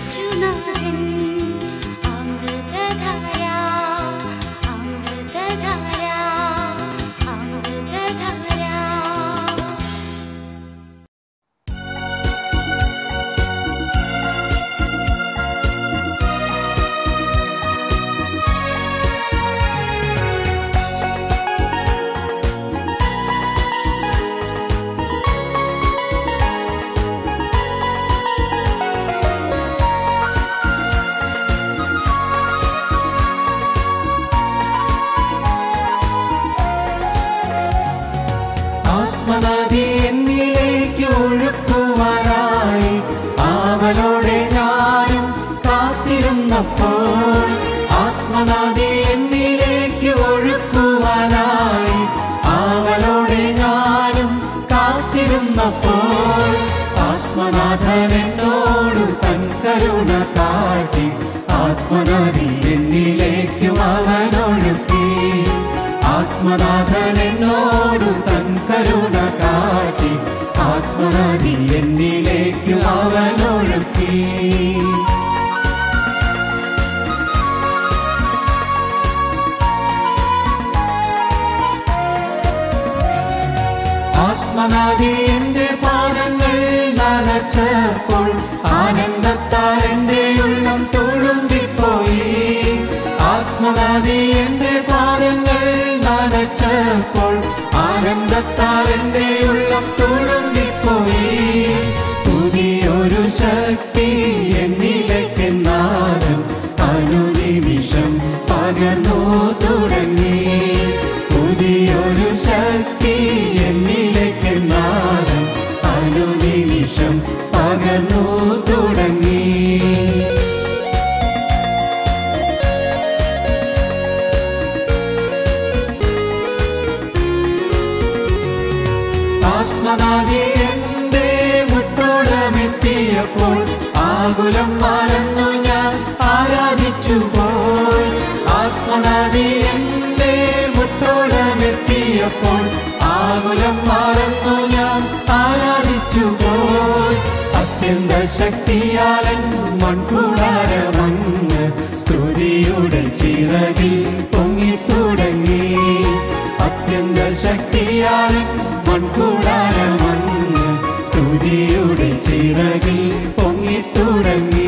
യേശുനാഥൻ അമൃതധാര അമൃതധാര അമൃതധാര ആത്മനദി എന്നിലേക്ക് ഒഴുക്കുവാനായി ആവലോടെ ഞാനും കാത്തിരുന്നപ്പോൾ ആത്മനദി എന്നിലേക്ക് ഒഴുക്കുവാനായി ആവലോടെ ഞാനും കാത്തിരുന്നപ്പോൾ ആത്മനാഥൻ എന്നോട് തൻ കരുണ കാട്ടി ആത്മനദി എന്നിലേക്കും അവനൊഴുക്കി ആത്മനാഥൻ എന്നോട് തൻ കരുണ കാട്ടി ആത്മനദി എന്നിലേക്ക് അവനൊഴുക്കി ആത്മനാദി എന്റെ പാദങ്ങൾ നനച്ചപ്പോൾ ആനന്ദത്താൽ എന്റെ ഉള്ളം തുളുമ്പിപ്പോയി ആത്മനാദി എന്റെ പാദങ്ങൾ നനച്ചപ്പോൾ ആനന്ദത്താൽ എന്റെ ഉള്ളം തുളുമ്പിപ്പോയി പുതിയൊരു ശക്തി എന്നിലേക്ക് നാദം അനുനിമിഷം പകർന്നു തുടങ്ങി പുതിയൊരു ശക്തി എന്നിലേക്ക് നാദം അനുനിമിഷം പകർന്നു തുടങ്ങി ആത്മനാദി എന്റെ മുട്ടോടമെത്തിയപ്പോൾ ആകുലം മറന്നു ഞാൻ ആരാധിച്ചു പോയി ആത്മനാദി എന്റെ മുട്ടോടമെത്തിയപ്പോൾ ആകുലം മറന്നു ഞാൻ ആരാധിച്ചു പോയി അത്യന്ത ശക്തിയാലൻ മൺകൂടാരമങ്ങ് സ്തുതിയുടെ ചിറകിൽ പൊങ്ങി തുടങ്ങി അത്യന്ത ശക്തിയാലൻ മൺകൂടാരമങ്ങ് സ്തുതിയുടെ ചിറകിൽ പൊങ്ങി തുടങ്ങി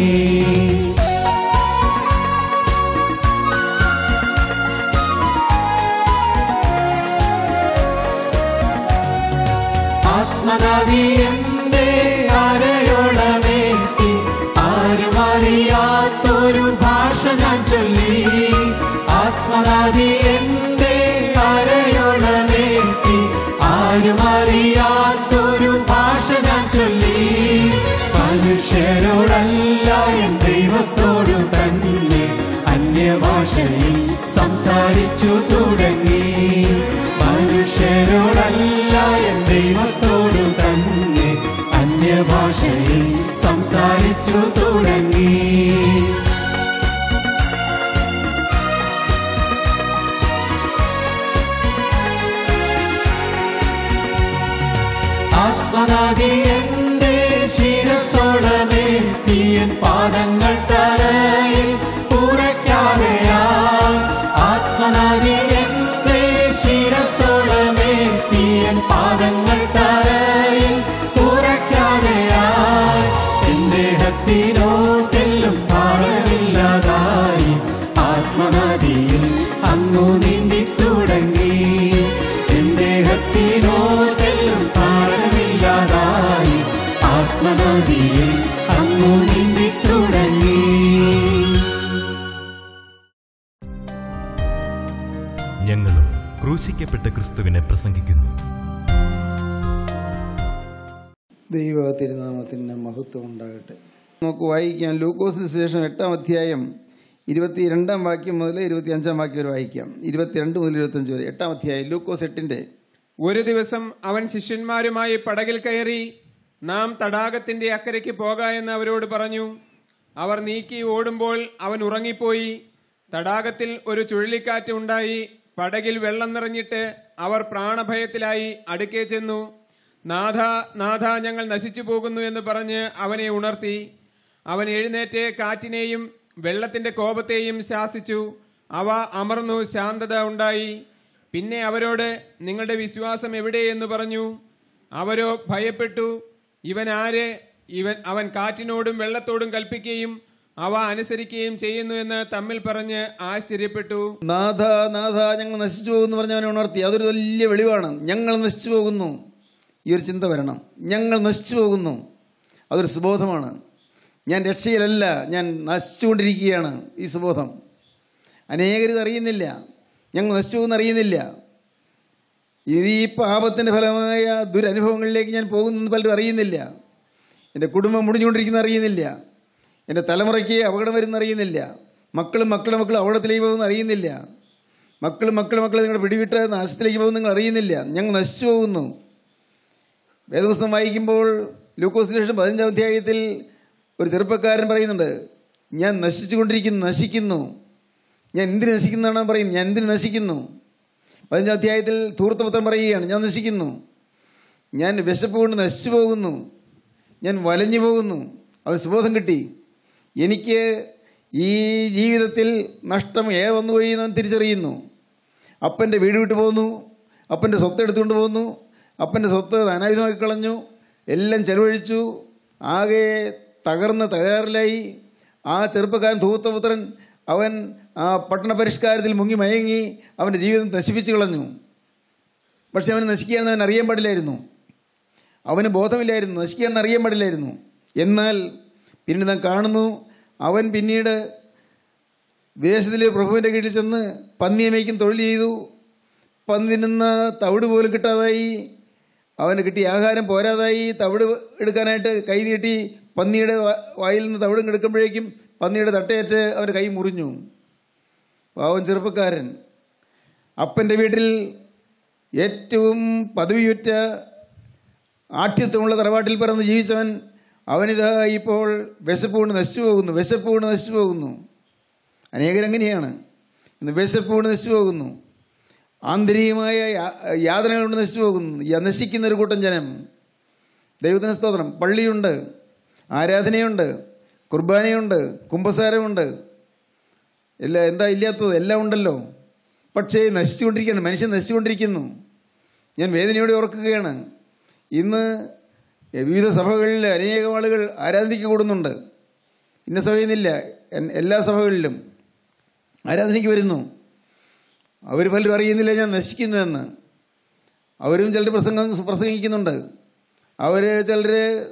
ആത്മനാദി എന്റെ അരയോളമേറ്റി ആരും അറിയാത്തൊരു ഭാഷ ഞാൻ ചൊല്ലി ആത്മനാദി എന്റെ അരയോളമേറ്റി ആരും അറിയാത്തൊരു ഭാഷ ഞാൻ ചൊല്ലി മനുഷ്യരോടല്ല എൻ ദൈവത്തോടു തന്നെ അന്യഭാഷയിൽ സംസാരിച്ചു തുടങ്ങി മനുഷ്യരോടല്ല എൻ ദൈവത്തോടു തന്നെ അന്യഭാഷയിൽ സംസാരിച്ചു തുടങ്ങി ആത്മനാദി എന്റെ ശിരസോളമേത്തിയൻ പാദങ്ങൾ തറയിൽ ഉറയ്ക്കാതെയാൽ ആത്മനാദി എന്റെ ശിരസോളമേത്തിയൻ പാദങ്ങൾ തറയിൽ ഉറയ്ക്കാതെയാൽ എന്റെ ദേഹത്തിനോ തെല്ലും ഭാരമില്ലാതായി ആത്മനദിയിൽ അങ്ങു നീന്തി തുടങ്ങി എന്റെ ദേഹത്തിനോ തെല്ലും ഭാരമില്ലാതായി ആത്മനദിയിൽ അങ്ങു നീന്തി തുടങ്ങി ഞങ്ങളും ക്രൂശിക്കപ്പെട്ട ക്രിസ്തുവിനെ പ്രസംഗിക്കുന്നു ദൈവ തിരുനാമത്തിന് മഹത്വം ഉണ്ടാകട്ടെ നമുക്ക് വായിക്കാം ലൂക്കോസിന് ശേഷം എട്ടാം അധ്യായം ഇരുപത്തിരണ്ടാം വാക്യം മുതൽ ഇരുപത്തി അഞ്ചാം വാക്യം വരെ വായിക്കാം ഇരുപത്തിരണ്ട് മുതൽ ഇരുപത്തഞ്ച് വരെ എട്ടാം അധ്യായം ലൂക്കോസ് എട്ടിന്റെ ഒരു ദിവസം അവൻ ശിഷ്യന്മാരുമായി പടകിൽ കയറി നാം തടാകത്തിന്റെ അക്കരയ്ക്ക് പോക എന്ന് അവരോട് പറഞ്ഞു അവർ നീക്കി ഓടുമ്പോൾ അവൻ ഉറങ്ങിപ്പോയി തടാകത്തിൽ ഒരു ചുഴലിക്കാറ്റ് ഉണ്ടായി പടകിൽ വെള്ളം നിറഞ്ഞിട്ട് അവർ പ്രാണഭയത്തിലായി അടുക്കേ ചെന്നു നാഥ നാഥ ഞങ്ങൾ നശിച്ചു പോകുന്നു എന്ന് പറഞ്ഞ് അവനെ ഉണർത്തി അവൻ എഴുന്നേറ്റ് കാറ്റിനെയും വെള്ളത്തിന്റെ കോപത്തെയും ശാസിച്ചു അവ അമർന്നു ശാന്തത ഉണ്ടായി പിന്നെ അവരോട് നിങ്ങളുടെ വിശ്വാസം എവിടെയെന്ന് പറഞ്ഞു അവരോ ഭയപ്പെട്ടു ഇവൻ ആര് ഇവൻ അവൻ കാറ്റിനോടും വെള്ളത്തോടും കൽപ്പിക്കുകയും അവ അനുസരിക്കുകയും ചെയ്യുന്നു എന്ന് തമ്മിൽ പറഞ്ഞ് ആശ്ചര്യപ്പെട്ടു നാഥ നാഥ ഞങ്ങൾ നശിച്ചു പോകുന്നു പറഞ്ഞവനെ ഉണർത്തി അതൊരു വലിയ വെളിവാണ് ഞങ്ങൾ നശിച്ചു പോകുന്നു ഈ ഒരു ചിന്ത വരണം ഞങ്ങൾ നശിച്ചു പോകുന്നു അതൊരു സുബോധമാണ് ഞാൻ രക്ഷയിലല്ല ഞാൻ നശിച്ചുകൊണ്ടിരിക്കുകയാണ് ഈ സുബോധം അനേകരിത് അറിയുന്നില്ല ഞങ്ങൾ നശിച്ചു പോകുന്ന അറിയുന്നില്ല ഇത് ഈ പാപത്തിൻ്റെ ഫലമായ ദുരനുഭവങ്ങളിലേക്ക് ഞാൻ പോകുന്നത് പലരും അറിയുന്നില്ല എൻ്റെ കുടുംബം മുടിഞ്ഞുകൊണ്ടിരിക്കുന്ന അറിയുന്നില്ല എൻ്റെ തലമുറയ്ക്ക് അപകടം വരുന്ന അറിയുന്നില്ല മക്കളും മക്കളും മക്കളും അപകടത്തിലേക്ക് പോകുന്ന അറിയുന്നില്ല മക്കളും മക്കളും മക്കളും നിങ്ങളുടെ പിടിവിട്ട് നാശത്തിലേക്ക് പോകുന്ന നിങ്ങൾ അറിയുന്നില്ല ഞങ്ങൾ നശിച്ചു പോകുന്നു വേദപുസ്തകം വായിക്കുമ്പോൾ ലൂക്കോസ് ലക്ഷം പതിനഞ്ചാം അധ്യായത്തിൽ ഒരു ചെറുപ്പക്കാരൻ പറയുന്നുണ്ട് ഞാൻ നശിച്ചുകൊണ്ടിരിക്കുന്നു നശിക്കുന്നു ഞാൻ എന്തിന് നശിക്കുന്നതാണ് പറയുന്നത് ഞാൻ എന്തിന് നശിക്കുന്നു പതിനഞ്ചാം അധ്യായത്തിൽ ധൂർത്തപുത്രൻ പറയുകയാണ് ഞാൻ നശിക്കുന്നു ഞാൻ വിശപ്പ് കൊണ്ട് നശിച്ചു പോകുന്നു ഞാൻ വലഞ്ഞു പോകുന്നു അവൻ സുബോധം കിട്ടി എനിക്ക് ഈ ജീവിതത്തിൽ നഷ്ടം ഏ വന്നുപോയി എന്ന് അവൻ തിരിച്ചറിയുന്നു അപ്പൻ്റെ വീട് വിട്ടു പോന്നു അപ്പൻ്റെ സ്വത്ത് എടുത്തുകൊണ്ട് പോന്നു അപ്പൻ്റെ സ്വത്ത് അനായുധമാക്കി കളഞ്ഞു എല്ലാം ചെലവഴിച്ചു ആകെ തകർന്ന് തകരാറിലായി ആ ചെറുപ്പക്കാരൻ ധൂത്തപുത്രൻ അവൻ ആ പട്ടണ പരിഷ്കാരത്തിൽ മുങ്ങി മയങ്ങി അവൻ്റെ ജീവിതം നശിപ്പിച്ചു കളഞ്ഞു പക്ഷെ അവന് നശിക്കുകയാണെന്ന് അവൻ അറിയാൻ പാടില്ലായിരുന്നു അവന് ബോധമില്ലായിരുന്നു നശിക്കുകയാണെന്ന് അറിയാൻ പാടില്ലായിരുന്നു എന്നാൽ പിന്നീട് നാം കാണുന്നു അവൻ പിന്നീട് വിദേശത്തിലെ പ്രഭുവിൻ്റെ കീഴിൽ ചെന്ന് പന്നിയെ മേയ്ക്കും തൊഴിൽ ചെയ്തു പന്നിനുന്ന തവിട് പോലും കിട്ടാതായി അവന് കിട്ടിയ ആഹാരം പോരാതായി തവിട് എടുക്കാനായിട്ട് കൈ നീട്ടി പന്നിയുടെ വാ- വായിൽ നിന്ന് തവിടും എടുക്കുമ്പോഴേക്കും പന്നിയുടെ തട്ടയേറ്റ് അവൻ്റെ കൈ മുറിഞ്ഞു പാവം ചെറുപ്പക്കാരൻ അപ്പൻ്റെ വീട്ടിൽ ഏറ്റവും പദവിയുറ്റ ആഠ്യത്വമുള്ള തറവാട്ടിൽ പിറന്ന് ജീവിച്ചവൻ അവനിതാ ഇപ്പോൾ വിശപ്പ് കൊണ്ട് നശിച്ചു പോകുന്നു വിശപ്പ് കൊണ്ട് നശിച്ചു പോകുന്നു അനേകരങ്ങനെയാണ് ഇന്ന് വിശപ്പ് കൊണ്ട് നശിച്ചു പോകുന്നു ആന്തരികമായ യാ- യാതനകൾ കൊണ്ട് നശിച്ചു പോകുന്നു യ- നശിക്കുന്ന ഒരു കൂട്ടം ജനം ദൈവത്തിന് സ്തോത്രം പള്ളിയുണ്ട് ആരാധനയുണ്ട് കുർബാനയുണ്ട് കുംഭസാരമുണ്ട് എല്ലാ എന്താ ഇല്ലാത്തത് എല്ലാം ഉണ്ടല്ലോ പക്ഷേ നശിച്ചുകൊണ്ടിരിക്കുകയാണ് മനുഷ്യൻ നശിച്ചുകൊണ്ടിരിക്കുന്നു ഞാൻ വേദനയോടെ ഓർക്കുകയാണ് ഇന്ന് വിവിധ സഭകളിൽ അനേകം ആളുകൾ ആരാധനയ്ക്ക് കൂടുന്നുണ്ട് ഇന്ന സഭയെന്നില്ല എൻ- എല്ലാ സഭകളിലും ആരാധനയ്ക്ക് വരുന്നു അവർ പലരും അറിയുന്നില്ല ഞാൻ നശിക്കുന്നു എന്ന് അവരും ചിലർ പ്രസംഗം പ്രസംഗിക്കുന്നുണ്ട് അവർ ചിലർ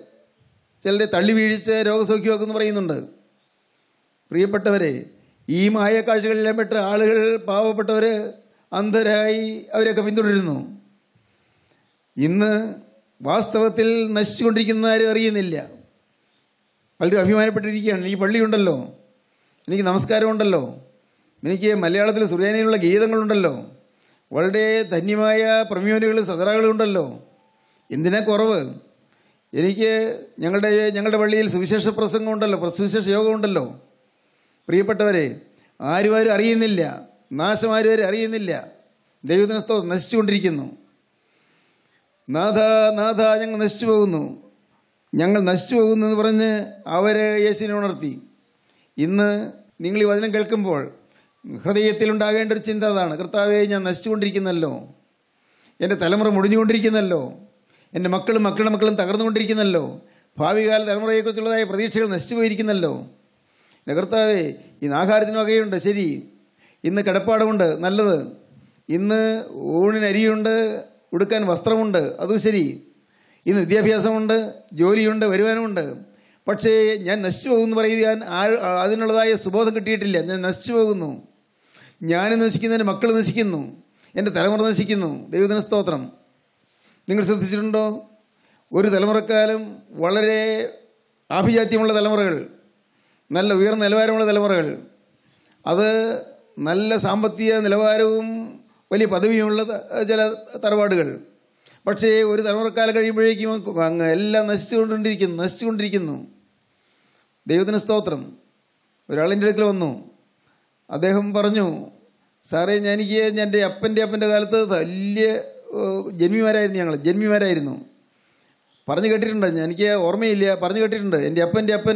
ചിലരെ തള്ളി വീഴിച്ച് രോഗസൗഖ്യമാക്കുമെന്ന് പറയുന്നുണ്ട് പ്രിയപ്പെട്ടവരെ ഈ മായ കാഴ്ചകളിലെ പെട്ട ആളുകൾ പാവപ്പെട്ടവർ അന്ധരായി അവരെയൊക്കെ പിന്തുടരുന്നു ഇന്ന് വാസ്തവത്തിൽ നശിച്ചുകൊണ്ടിരിക്കുന്ന ആരും അറിയുന്നില്ല പലരും അഭിമാനപ്പെട്ടിരിക്കുകയാണ് എനിക്ക് പള്ളിയുണ്ടല്ലോ എനിക്ക് നമസ്കാരമുണ്ടല്ലോ എനിക്ക് മലയാളത്തിൽ സുറിയാനിയിലുള്ള ഗീതങ്ങളുണ്ടല്ലോ വളരെ ധന്യമായ പ്രമ്യൂനുകൾ സദറകളുണ്ടല്ലോ എന്തിനാ കുറവ് എനിക്ക് ഞങ്ങളുടെ ഞങ്ങളുടെ പള്ളിയിൽ സുവിശേഷ പ്രസംഗം ഉണ്ടല്ലോ സുവിശേഷ യോഗം ഉണ്ടല്ലോ പ്രിയപ്പെട്ടവരെ ആരും ആരും അറിയുന്നില്ല നാശം ആരും ആരും അറിയുന്നില്ല ദൈവത്തിന് സ്തോത്രം നശിച്ചുകൊണ്ടിരിക്കുന്നു നാഥ നാഥ ഞങ്ങൾ നശിച്ചു പോകുന്നു ഞങ്ങൾ നശിച്ചു പോകുന്നു എന്ന് പറഞ്ഞ് അവർ യേശുവിനെ ഉണർത്തി ഇന്ന് നിങ്ങൾ ഈ വചനം കേൾക്കുമ്പോൾ ഹൃദയത്തിൽ ഉണ്ടാകേണ്ട ഒരു ചിന്ത അതാണ് കർത്താവെ ഞാൻ നശിച്ചുകൊണ്ടിരിക്കുന്നല്ലോ എൻ്റെ തലമുറ മുടിഞ്ഞുകൊണ്ടിരിക്കുന്നല്ലോ എൻ്റെ മക്കളും മക്കളുടെ മക്കളും തകർന്നുകൊണ്ടിരിക്കുന്നല്ലോ ഭാവി കാല തലമുറയെക്കുറിച്ചുള്ളതായ പ്രതീക്ഷകൾ നശിച്ചു പോയിരിക്കുന്നല്ലോ എൻ്റെ കർത്താവേ ഇന്ന് ആഹാരത്തിന് വകയുണ്ട് ശരി ഇന്ന് കിടപ്പാടമുണ്ട് നല്ലത് ഇന്ന് ഊണിന് അരിയുണ്ട് ഉടുക്കാൻ വസ്ത്രമുണ്ട് അതും ശരി ഇന്ന് വിദ്യാഭ്യാസമുണ്ട് ജോലിയുണ്ട് വരുമാനമുണ്ട് പക്ഷേ ഞാൻ നശിച്ചു പോകുമെന്ന് പറയുന്നത് ഞാൻ ആ- അതിനുള്ളതായ സുബോധം കിട്ടിയിട്ടില്ല ഞാൻ നശിച്ചു പോകുന്നു ഞാൻ നശിക്കുന്നു എൻ്റെ മക്കൾ നശിക്കുന്നു എൻ്റെ തലമുറ നശിക്കുന്നു ദൈവത്തിന് സ്തോത്രം നിങ്ങൾ ശ്രദ്ധിച്ചിട്ടുണ്ടോ ഒരു തലമുറക്കാലം വളരെ ആഭിജാത്യമുള്ള തലമുറകൾ നല്ല ഉയർന്ന നിലവാരമുള്ള തലമുറകൾ അത് നല്ല സാമ്പത്തിക നിലവാരവും വലിയ പദവിയുമുള്ള ത- ചില തറവാടുകൾ പക്ഷേ ഒരു തലമുറക്കാലം കഴിയുമ്പോഴേക്കും അങ്ങ് എല്ലാം നശിച്ചുകൊണ്ടിരിക്കുന്നു നശിച്ചുകൊണ്ടിരിക്കുന്നു ദൈവത്തിന് സ്തോത്രം ഒരാളിൻ്റെ അടുക്കൽ വന്നു അദ്ദേഹം പറഞ്ഞു സാറേ ഞാൻ എനിക്ക് എൻ്റെ അപ്പൻ്റെ അപ്പൻ്റെ കാലത്ത് വലിയ ഏഹ്, ജന്മിമാരായിരുന്നു ഞങ്ങൾ ജന്മിമാരായിരുന്നു പറഞ്ഞു കേട്ടിട്ടുണ്ട് ഞാൻ- എനിക്ക് ഓർമ്മയില്ല പറഞ്ഞു കേട്ടിട്ടുണ്ട് എൻ്റെ അപ്പൻ്റെ അപ്പൻ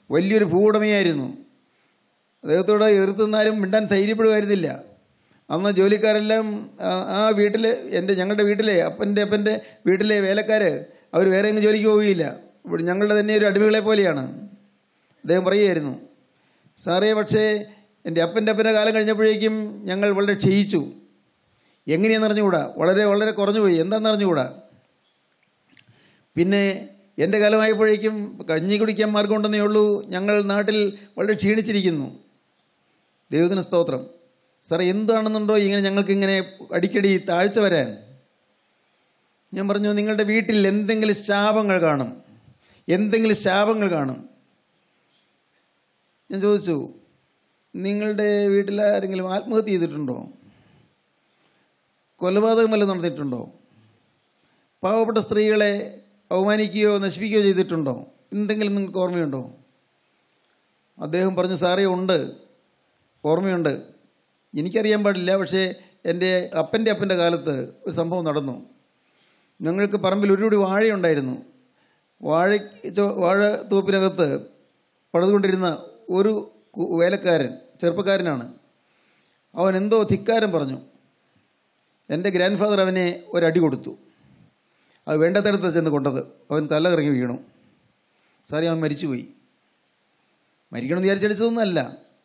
വലിയൊരു ഭൂവുടമയായിരുന്നു അദ്ദേഹത്തോട് എതിർത്തുന്നാലും മിണ്ടാൻ ധൈര്യപ്പെടുമായിരുന്നില്ല അന്ന് ജോലിക്കാരെല്ലാം ആ- ആ വീട്ടിലെ എൻ്റെ ഞങ്ങളുടെ വീട്ടിലെ അപ്പൻ്റെ അപ്പൻ്റെ വീട്ടിലെ വേലക്കാർ അവർ വേറെ എങ്ങും ജോലിക്ക് പോവുകയില്ല ഇവിടെ ഞങ്ങളുടെ തന്നെ ഒരു അടിമകളെ പോലെയാണ് അദ്ദേഹം പറയുമായിരുന്നു സാറേ പക്ഷേ എൻ്റെ അപ്പൻ്റെ അപ്പൻ്റെ കാലം കഴിഞ്ഞപ്പോഴേക്കും ഞങ്ങൾ വളരെ ക്ഷയിച്ചു എങ്ങനെയാണെന്ന് അറിഞ്ഞുകൂടാ വളരെ വളരെ കുറഞ്ഞുപോയി എന്താണെന്ന് അറിഞ്ഞുകൂടാ പിന്നെ എൻ്റെ കാലമായപ്പോഴേക്കും കഞ്ഞി കുടിക്കാൻ മാർഗമുണ്ടെന്നേ ഉള്ളൂ ഞങ്ങൾ നാട്ടിൽ വളരെ ക്ഷീണിച്ചിരിക്കുന്നു ദൈവത്തിന് സ്തോത്രം സാറേ എന്താണെന്നുണ്ടോ ഇങ്ങനെ ഞങ്ങൾക്ക് ഇങ്ങനെ അടിക്കടി താഴ്ച വരാൻ ഞാൻ പറഞ്ഞു നിങ്ങളുടെ വീട്ടിൽ എന്തെങ്കിലും ശാപങ്ങൾ കാണും എന്തെങ്കിലും ശാപങ്ങൾ കാണും ഞാൻ ചോദിച്ചു നിങ്ങളുടെ വീട്ടിൽ ആരെങ്കിലും ആത്മഹത്യ ചെയ്തിട്ടുണ്ടോ കൊലപാതകം വല്ലതും നടന്നിട്ടുണ്ടോ പാവപ്പെട്ട സ്ത്രീകളെ അവമാനിക്കുകയോ നശിപ്പിക്കുകയോ ചെയ്തിട്ടുണ്ടോ എന്തെങ്കിലും നിങ്ങൾക്ക് ഓർമ്മയുണ്ടോ അദ്ദേഹം പറഞ്ഞു സാറേ ഉണ്ട് ഓർമ്മയുണ്ട് എനിക്കറിയാൻ പാടില്ല പക്ഷേ എൻ്റെ അപ്പൻ്റെ അപ്പൻ്റെ കാലത്ത് ഒരു സംഭവം നടന്നു ഞങ്ങൾക്ക് പറമ്പിൽ ഒരുപിടി വാഴയുണ്ടായിരുന്നു വാഴ വാഴ തോപ്പിനകത്ത് പടുതുകൊണ്ടിരുന്ന ഒരു കു- വേലക്കാരൻ ചെറുപ്പക്കാരനാണ് അവൻ എന്തോ ധിക്കാരം പറഞ്ഞു എൻ്റെ ഗ്രാൻഡ് ഫാദർ അവനെ ഒരടി കൊടുത്തു അത് വേണ്ടത്തരത്ത് ചെന്ന് കൊണ്ടത് അവൻ തല കറങ്ങി വീണു സാറി അവൻ മരിച്ചുപോയി മരിക്കണമെന്ന് വിചാരിച്ചടിച്ചതൊന്നുമല്ല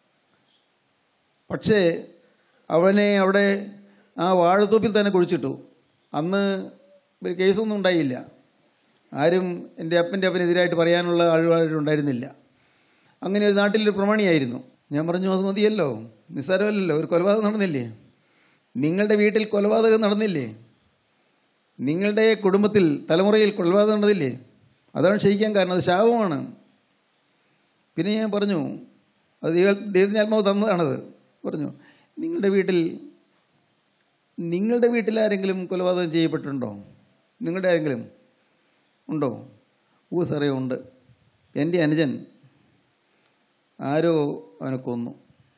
പക്ഷേ അവനെ അവിടെ ആ വാഴത്തോപ്പിൽ തന്നെ കുഴിച്ചിട്ടു അന്ന് ഒരു കേസൊന്നും ഉണ്ടായില്ല ആരും എൻ്റെ അപ്പൻ്റെ അപ്പനെതിരായിട്ട് പറയാനുള്ള ആളുകളുണ്ടായിരുന്നില്ല അങ്ങനെ ഒരു നാട്ടിലൊരു പ്രമാണിയായിരുന്നു ഞാൻ പറഞ്ഞു അത് മതിയല്ലോ നിസ്സാരമല്ലല്ലോ ഒരു കൊലപാതകം നടന്നില്ലേ നിങ്ങളുടെ വീട്ടിൽ കൊലപാതകം നടന്നില്ലേ നിങ്ങളുടെ കുടുംബത്തിൽ തലമുറയിൽ കൊലപാതകം നടന്നില്ലേ അതാണ് ക്ഷയിക്കാൻ കാരണം അത് ശാപമാണ് പിന്നെ ഞാൻ പറഞ്ഞു അത് ദൈവ ദൈവത്തിൻ്റെ ആത്മാവ് തന്നതാണത് പറഞ്ഞു നിങ്ങളുടെ വീട്ടിൽ നിങ്ങളുടെ വീട്ടിൽ ആരെങ്കിലും കൊലപാതകം ചെയ്യപ്പെട്ടിട്ടുണ്ടോ നിങ്ങളുടെ ആരെങ്കിലും ഉണ്ടോ ഓ സാറേ ഉണ്ട് എൻ്റെ അനുജൻ ആരോ അവനെ കൊന്നു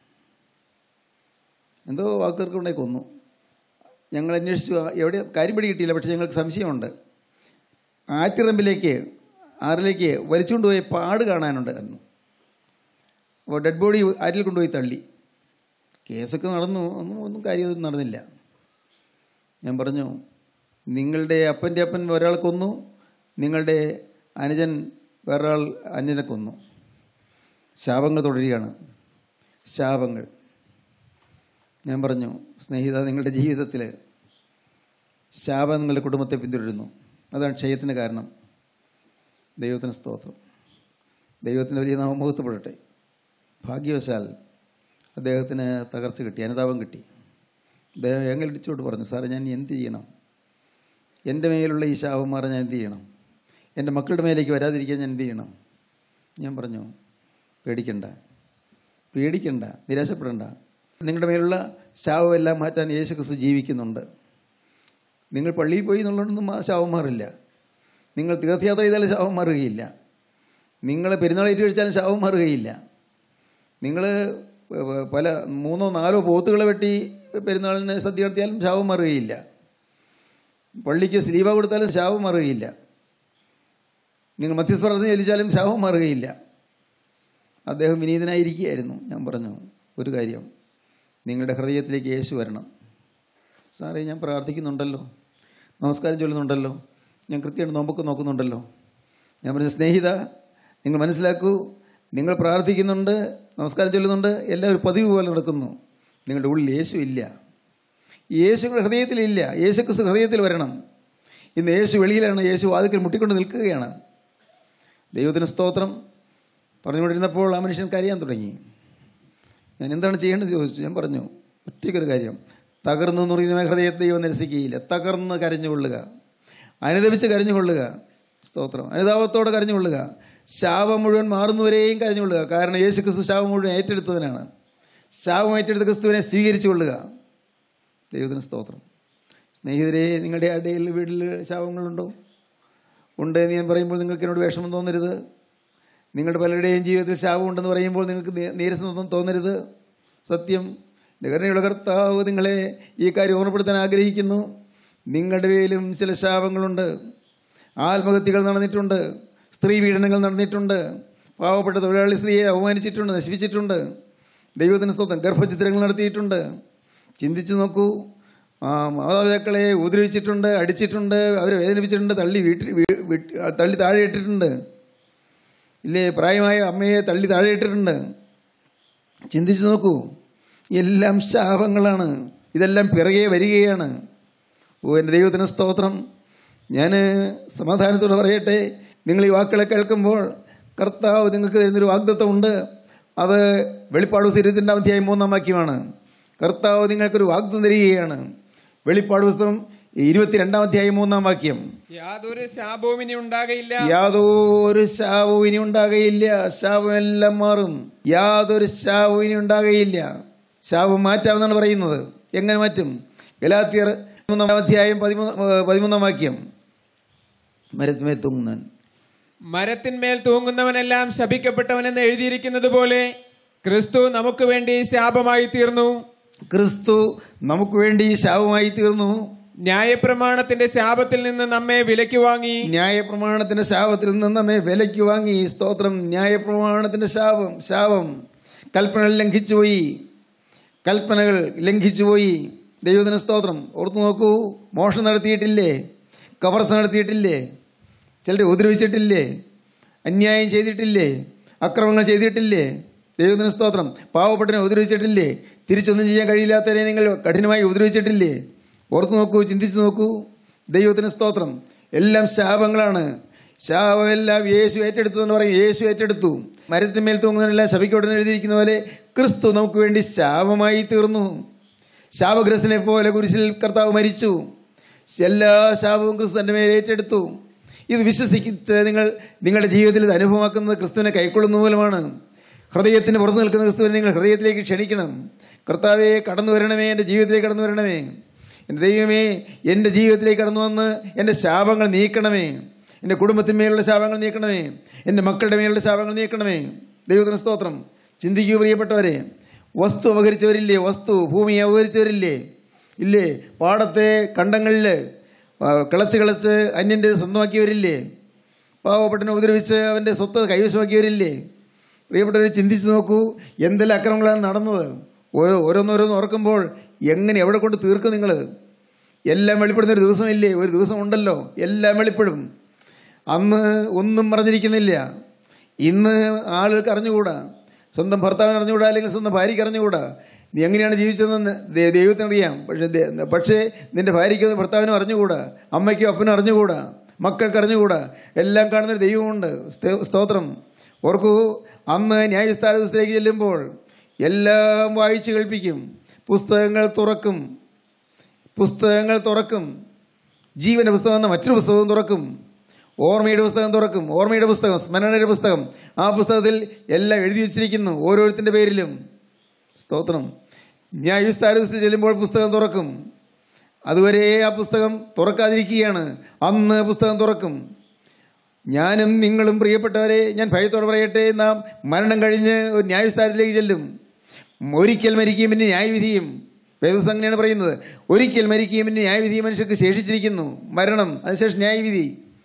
എന്തോ വാക്കുകൾക്കുണ്ടായി കൊന്നു ഞങ്ങൾ അന്വേഷിച്ചു എവിടെ കാര്യം പിടി കിട്ടിയില്ല പക്ഷേ ഞങ്ങൾക്ക് സംശയമുണ്ട് ആറ്റിറമ്പിലേക്ക് ആറിലേക്ക് വലിച്ചുകൊണ്ടുപോയ പാട് കാണാനുണ്ട് അന്ന് അപ്പോൾ ഡെഡ് ബോഡി ആറ്റിൽ കൊണ്ടുപോയി തള്ളി കേസൊക്കെ നടന്നു ഒന്നും ഒന്നും കാര്യമൊന്നും നടന്നില്ല ഞാൻ പറഞ്ഞു നിങ്ങളുടെ അപ്പൻ്റെ അപ്പൻ ഒരാൾ കൊന്നു നിങ്ങളുടെ അനുജൻ വേറൊരാൾ അനുജനെ കൊന്നു ശാപങ്ങൾ തുടരുകയാണ് ശാപങ്ങൾ ഞാൻ പറഞ്ഞു സ്നേഹിത നിങ്ങളുടെ ജീവിതത്തിൽ ശാപം നിങ്ങളുടെ കുടുംബത്തെ പിന്തുടരുന്നു അതാണ് ക്ഷയത്തിന് കാരണം ദൈവത്തിന് സ്തോത്രം ദൈവത്തിന് വലിയ നാമം മുഹത്വപ്പെടട്ടെ ഭാഗ്യവശാൽ അദ്ദേഹത്തിന് തകർച്ച കിട്ടി അനുതാപം കിട്ടി അദ്ദേഹം എങ്ങലിടിച്ചോട്ട് പറഞ്ഞു സാറേ ഞാൻ ഇനി എന്ത് ചെയ്യണം എൻ്റെ മേലുള്ള ഈ ശാപം മാറാൻ ഞാൻ എന്ത് ചെയ്യണം എൻ്റെ മക്കളുടെ മേലേക്ക് വരാതിരിക്കാൻ ഞാൻ എന്ത് ചെയ്യണം ഞാൻ പറഞ്ഞു പേടിക്കണ്ട പേടിക്കണ്ട നിരാശപ്പെടണ്ട നിങ്ങളുടെ മേലുള്ള ശാപമെല്ലാം മാറ്റാൻ യേശു ക്രിസ്തു ജീവിക്കുന്നുണ്ട് നിങ്ങൾ പള്ളിയിൽ പോയി എന്നുള്ളതൊന്നും ആ ശാപം മാറില്ല നിങ്ങൾ തീർത്ഥയാത്ര ചെയ്താലും ശാപം മാറുകയില്ല നിങ്ങൾ പെരുന്നാളേറ്റ് കഴിച്ചാലും ശാപം മാറുകയില്ല നിങ്ങൾ പല മൂന്നോ നാലോ പോത്തുകളെ വെട്ടി പെരുന്നാളിന് സദ്യ നടത്തിയാലും ശാപം മാറുകയില്ല പള്ളിക്ക് സ്ലീവ കൊടുത്താലും ശാപം മാറുകയില്ല നിങ്ങൾ മധ്യസ്ഥ പ്രാർത്ഥന ചൊല്ലിച്ചാലും ശാപം മാറുകയില്ല അദ്ദേഹം വിനീതനായിരിക്കുകയായിരുന്നു ഞാൻ പറഞ്ഞു ഒരു കാര്യം നിങ്ങളുടെ ഹൃദയത്തിലേക്ക് യേശു വരണം സാറേ ഞാൻ പ്രാർത്ഥിക്കുന്നുണ്ടല്ലോ നമസ്കാരം ചൊല്ലുന്നുണ്ടല്ലോ ഞാൻ കൃത്യമായിട്ട് നോമ്പൊക്കെ നോക്കുന്നുണ്ടല്ലോ ഞാൻ പറഞ്ഞു സ്നേഹിത നിങ്ങൾ മനസ്സിലാക്കൂ നിങ്ങൾ പ്രാർത്ഥിക്കുന്നുണ്ട് നമസ്കാരം ചൊല്ലുന്നുണ്ട് എല്ലാം ഒരു പതിവ് പോലെ നടക്കുന്നു നിങ്ങളുടെ ഉള്ളിൽ യേശു ഇല്ല യേശു നിങ്ങളുടെ ഹൃദയത്തിലില്ല യേശു ക്രിസ്തു ഹൃദയത്തിൽ വരണം ഇന്ന് യേശു വെളിയിലാണ് യേശു വാതിക്കൽ മുട്ടിക്കൊണ്ട് നിൽക്കുകയാണ് ദൈവത്തിന് സ്തോത്രം പറഞ്ഞുകൊണ്ടിരുന്നപ്പോൾ ആ മനുഷ്യൻ കരയാൻ തുടങ്ങി ഞാൻ എന്താണ് ചെയ്യേണ്ടത് ചോദിച്ചു ഞാൻ പറഞ്ഞു ഒറ്റയ്ക്കൊരു കാര്യം തകർന്നു നുറിയുന്ന ഹൃദയത്തെ ദൈവം നിരസിക്കുകയില്ല തകർന്ന് കരഞ്ഞുകൊള്ളുക അനുദപിച്ച് കരഞ്ഞുകൊള്ളുക സ്തോത്രം അനുതാപത്തോടെ കരഞ്ഞുകൊള്ളുക ശാപം മുഴുവൻ മാറുന്നവരെയും കരഞ്ഞുകൊള്ളുക കാരണം യേശു ക്രിസ്തു ശാപം മുഴുവൻ ഏറ്റെടുത്തവനാണ് ശാപം ഏറ്റെടുത്ത ക്രിസ്തുവിനെ സ്വീകരിച്ചു കൊള്ളുക ദൈവത്തിന് സ്തോത്രം സ്നേഹിതരെ നിങ്ങളുടെ ഇടയിൽ വീട്ടിൽ ശാപങ്ങളുണ്ടോ ഉണ്ട് എന്ന് ഞാൻ പറയുമ്പോൾ നിങ്ങൾക്ക് എന്നോട് വിഷമം തോന്നരുത് നിങ്ങളുടെ പലരുടെയും ജീവിതത്തിൽ ശാപമുണ്ടെന്ന് പറയുമ്പോൾ നിങ്ങൾക്ക് നീ- നീരസം തോന്നരുത് സത്യം നികരണയുള്ള കർത്താവ് നിങ്ങളെ ഈ കാര്യം ഓർമ്മപ്പെടുത്താൻ ആഗ്രഹിക്കുന്നു നിങ്ങളുടെ പേരിലും ചില ശാപങ്ങളുണ്ട് ആത്മഹത്യകൾ നടന്നിട്ടുണ്ട് സ്ത്രീ പീഡനങ്ങൾ നടന്നിട്ടുണ്ട് പാവപ്പെട്ട തൊഴിലാളി സ്ത്രീയെ അവമാനിച്ചിട്ടുണ്ട് നശിപ്പിച്ചിട്ടുണ്ട് ദൈവത്തിന് സ്വന്തം ഗർഭചിത്രങ്ങൾ നടത്തിയിട്ടുണ്ട് ചിന്തിച്ചു നോക്കൂ ആ മാതാപിതാക്കളെ ഉപദ്രവിച്ചിട്ടുണ്ട് അടിച്ചിട്ടുണ്ട് അവരെ വേദനിപ്പിച്ചിട്ടുണ്ട് തള്ളി വീട്ടിൽ വീ- വീട്ടി- തള്ളി താഴെ ഇട്ടിട്ടുണ്ട് ഇല്ലേ പ്രായമായ അമ്മയെ തള്ളി താഴെ ഇട്ടിട്ടുണ്ട് ചിന്തിച്ചു നോക്കൂ എല്ലാം ശാപങ്ങളാണ് ഇതെല്ലാം പിറകെ വരികയാണ് ഓ എൻ്റെ ദൈവത്തിന് സ്തോത്രം ഞാൻ സമാധാനത്തോടെ പറയട്ടെ നിങ്ങൾ ഈ വാക്കുകളെ കേൾക്കുമ്പോൾ കർത്താവ് നിങ്ങൾക്ക് തരുന്നൊരു വാഗ്ദത്വമുണ്ട് അത് വെളിപ്പാട് സ്ഥിരത്തിൻ്റെ അധ്യായം മൂന്നാം വാക്യമാണ് കർത്താവ് നിങ്ങൾക്കൊരു വാഗ്ദം തരികയാണ് വെളിപ്പാട് പുസ്തകം ഇരുപത്തിരണ്ടാം അധ്യായം മൂന്നാം വാക്യം യാതൊരു ശാപവും ഇനി ഉണ്ടാകയില്ല യാതൊരു ശാപവും ഇനി ഉണ്ടാകയില്ല ശാപം എല്ലാം മാറും യാതൊരു ശാപവും ഇനി ഉണ്ടാകയില്ല ശാപം മാറ്റാമെന്നാണ് പറയുന്നത് എങ്ങനെ മാറ്റും ഗലാത്തിയർ മൂന്നാം അധ്യായം പതിമൂന്ന് പതിമൂന്നാം വാക്യം മരത്തുമേൽ തൂങ്ങുന്നാൻ മരത്തിന്മേൽ തൂങ്ങുന്നവനെല്ലാം ശപിക്കപ്പെട്ടവനെന്ന് എഴുതിയിരിക്കുന്നത് പോലെ ക്രിസ്തു നമുക്ക് വേണ്ടി ശാപമായി തീർന്നു ക്രിസ്തു നമുക്ക് വേണ്ടി ശാപമായി തീർന്നു ന്യായപ്രമാണത്തിന്റെ ശാപത്തിൽ നിന്ന് നമ്മെ വിലയ്ക്ക് വാങ്ങി ന്യായപ്രമാണത്തിന്റെ ശാപത്തിൽ നിന്ന് നമ്മെ വിലയ്ക്ക് വാങ്ങി സ്തോത്രം ന്യായപ്രമാണത്തിന്റെ ശാപം ശാപം കൽപ്പനകൾ ലംഘിച്ചുപോയി കൽപ്പനകൾ ലംഘിച്ചുപോയി ദൈവത്തിന് സ്തോത്രം ഓർത്തു നോക്കൂ മോഷണം നടത്തിയിട്ടില്ലേ കവർച്ച നടത്തിയിട്ടില്ലേ ചിലരെ ഉപദ്രവിച്ചിട്ടില്ലേ അന്യായം ചെയ്തിട്ടില്ലേ അക്രമങ്ങൾ ചെയ്തിട്ടില്ലേ ദൈവത്തിന് സ്തോത്രം പാവപ്പെട്ടനെ ഉപദ്രവിച്ചിട്ടില്ലേ തിരിച്ചൊന്നും ചെയ്യാൻ കഴിയില്ലാത്തവരെ നിങ്ങൾ കഠിനമായി ഉപദ്രവിച്ചിട്ടില്ലേ ഓർത്തു നോക്കൂ ചിന്തിച്ചു നോക്കൂ ദൈവത്തിന് സ്തോത്രം എല്ലാം ശാപങ്ങളാണ് ശാപമെല്ലാം യേശു ഏറ്റെടുത്തു എന്ന് പറയും യേശു ഏറ്റെടുത്തു മരത്തിന്മേൽ തൂങ്ങുന്നതിനെല്ലാം ശബിക്കോട്ടെന്ന് എഴുതിയിരിക്കുന്ന പോലെ ക്രിസ്തു നമുക്ക് വേണ്ടി ശാപമായി തീർന്നു ശാപഗ്രസ്തനെ പോലെ കുരിശിൽ കർത്താവ് മരിച്ചു എല്ലാ ശാപവും ക്രിസ്തു തൻ്റെ മേൽ ഏറ്റെടുത്തു ഇത് വിശ്വസിച്ച് നിങ്ങൾ നിങ്ങളുടെ ജീവിതത്തിൽ ഇത് അനുഭവമാക്കുന്നത് ക്രിസ്തുവിനെ കൈക്കൊള്ളുന്ന മൂലമാണ് ഹൃദയത്തിന് പുറത്തു നിൽക്കുന്ന ക്രിസ്തുവിനെ നിങ്ങൾ ഹൃദയത്തിലേക്ക് ക്ഷണിക്കണം കർത്താവെ കടന്നു വരണമേ എൻ്റെ ജീവിതത്തിലേക്ക് കടന്നു വരണമേ എൻ്റെ ദൈവമേ എൻ്റെ ജീവിതത്തിലേക്ക് കടന്നു വന്ന് എൻ്റെ ശാപങ്ങൾ നീക്കണമേ എൻ്റെ കുടുംബത്തിന്മേലുള്ള ശാപങ്ങൾ നീക്കണമേ എൻ്റെ മക്കളുടെ മേലുള്ള ശാപങ്ങൾ നീക്കണമേ ദൈവത്തിന് സ്തോത്രം ചിന്തിക്കൂ പ്രിയപ്പെട്ടവരെ വസ്തു അപഹരിച്ചവരില്ലേ വസ്തു ഭൂമി അപഹരിച്ചവരില്ലേ ഇല്ലേ പാടത്തെ കണ്ടങ്ങളിൽ ആ, കിളച്ച് കിളച്ച് അന്യൻ്റെ സ്വന്തമാക്കിയവരില്ലേ പാവപ്പെട്ടനെ ഉപദ്രവിച്ച് അവൻ്റെ സ്വത്ത് കൈവശമാക്കിയവരില്ലേ പ്രിയപ്പെട്ടവർ ചിന്തിച്ചു നോക്കൂ എന്തെല്ലാം അക്രമങ്ങളാണ് നടന്നത് ഓരോ ഓരോന്നോരോന്ന് ഓർക്കുമ്പോൾ എങ്ങനെ എവിടെ കൊണ്ട് തീർക്കും നിങ്ങൾ എല്ലാം വെളിപ്പെടുന്ന ഒരു ദിവസമില്ലേ ഒരു ദിവസം ഉണ്ടല്ലോ എല്ലാം വെളിപ്പെടും അന്ന് ഒന്നും പറഞ്ഞിരിക്കുന്നില്ല ഇന്ന് ആളുകൾക്ക് അറിഞ്ഞുകൂടാ സ്വന്തം ഭർത്താവിന് അറിഞ്ഞുകൂടാ അല്ലെങ്കിൽ സ്വന്തം ഭാര്യയ്ക്ക് അറിഞ്ഞുകൂടാ നീ എങ്ങനെയാണ് ജീവിച്ചതെന്ന് ദേ- ദൈവത്തിനറിയാം പക്ഷേ ദേ- പക്ഷേ നിന്റെ ഭാര്യയ്ക്കോ ഭർത്താവിനും അറിഞ്ഞുകൂടാ അമ്മയ്ക്കോ അപ്പനും അറിഞ്ഞുകൂടാ മക്കൾക്ക് അറിഞ്ഞുകൂടാ എല്ലാം കാണുന്നൊരു ദൈവമുണ്ട് സ്തോ- സ്തോത്രം ഓർക്കൂ അന്ന് ന്യായസ്ഥാന ദിവസത്തിലേക്ക് ചെല്ലുമ്പോൾ എല്ലാം വായിച്ചു കേൾപ്പിക്കും പുസ്തകങ്ങൾ തുറക്കും പുസ്തകങ്ങൾ തുറക്കും ജീവന്റെ പുസ്തകം എന്ന മറ്റൊരു പുസ്തകം തുറക്കും ഓർമ്മയുടെ പുസ്തകം തുറക്കും ഓർമ്മയുടെ പുസ്തകം സ്മരണയുടെ പുസ്തകം ആ പുസ്തകത്തിൽ എല്ലാം എഴുതി വച്ചിരിക്കുന്നു ഓരോരുത്തരുടെ പേരിലും സ്തോത്രം ന്യായവിസ്താര ദിവസത്തിൽ ചെല്ലുമ്പോൾ പുസ്തകം തുറക്കും അതുവരെ ആ പുസ്തകം തുറക്കാതിരിക്കുകയാണ് അന്ന് പുസ്തകം തുറക്കും ഞാനും നിങ്ങളും പ്രിയപ്പെട്ടവരെ ഞാൻ ഭയത്തോടെ പറയട്ടെ നാം മരണം കഴിഞ്ഞ് ഒരു ന്യായവിസ്താരത്തിലേക്ക് ചെല്ലും ഒരിക്കൽ മരിക്കുകയും പിന്നെ ന്യായവിധിയും വേദപുസ്തകം അങ്ങനെയാണ് പറയുന്നത് ഒരിക്കൽ മരിക്കുകയും പിന്നെ ന്യായവിധി മനുഷ്യർക്ക് ശേഷിച്ചിരിക്കുന്നു മരണം അതിനുശേഷം ന്യായവിധി